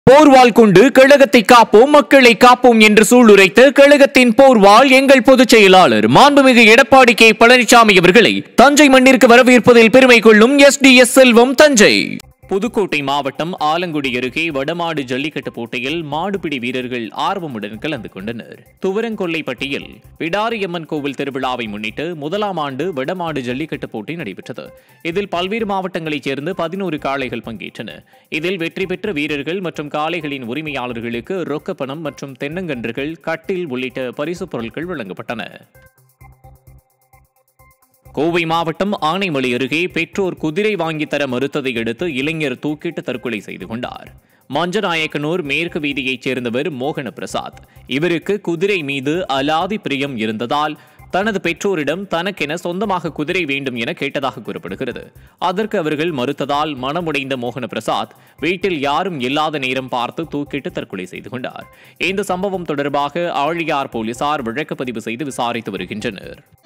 போர்வாள் கொண்டு கழகத்தை காப்போம் மக்களை காப்போம் என்று சூளுரைத்த கழகத்தின் போர்வாள் எங்கள் பொதுச் செயலாளர் மாண்புமிகு எடப்பாடி கே பழனிசாமி அவர்களை தஞ்சை மண்ணிற்கு வரவேற்பதில் பெருமை கொள்ளும் S T S Selvam Thanjai Pudukkottai மாவட்டம் ஆலங்குடி அருகே வடமாடு ஜல்லிக்கட்டு போட்டியில் மாடுபிடி வீரர்கள் ஆர்வமுடன் கலந்து கொண்டனர் துவரங்கொல்லைப்பட்டியில் பிடாரியம்மன் கோவில் திருவிழாவை முன்னிட்டு முதலாம் ஆண்டு வடமாடு ஜல்லிக்கட்டு போட்டி நடைபெற்றது இதில் பல்வேறு மாவட்டங்களைச் சேர்ந்து பதினோரு காளைகள் பங்கேற்றன இதில் வெற்றி பெற்ற வீரர்கள் மற்றும் காளைகளின் உரிமையாளர்களுக்கு ரொக்கப்பணம் மற்றும் தென்னங்கன்றுகள் கட்டில் உள்ளிட்ட பரிசுப் பொருட்கள் வழங்கப்பட்டன கோவை மாவட்டம் ஆனைமலை அருகே பெற்றோர் குதிரை வாங்கி தர மறுத்ததை அடுத்து இளைஞர் தூக்கிட்டு தற்கொலை செய்து கொண்டார் மஞ்சநாயக்கனூர் மேற்கு வீதியைச் சேர்ந்தவர் மோகன பிரசாத் இவருக்கு குதிரை மீது அலாதி பிரியம் இருந்ததால் தனது பெற்றோரிடம் தனக்கென சொந்தமாக குதிரை வேண்டும் என கேட்டதாக கூறப்படுகிறது அதற்கு அவர்கள் மறுத்ததால் மனமுடைந்த மோகன பிரசாத் வீட்டில் யாரும் இல்லாத நேரம் பார்த்து தூக்கிட்டு தற்கொலை செய்து கொண்டார் இந்த சம்பவம் தொடர்பாக ஆழியார் போலீசார் வழக்கு பதிவு செய்து விசாரித்து வருகின்றனர்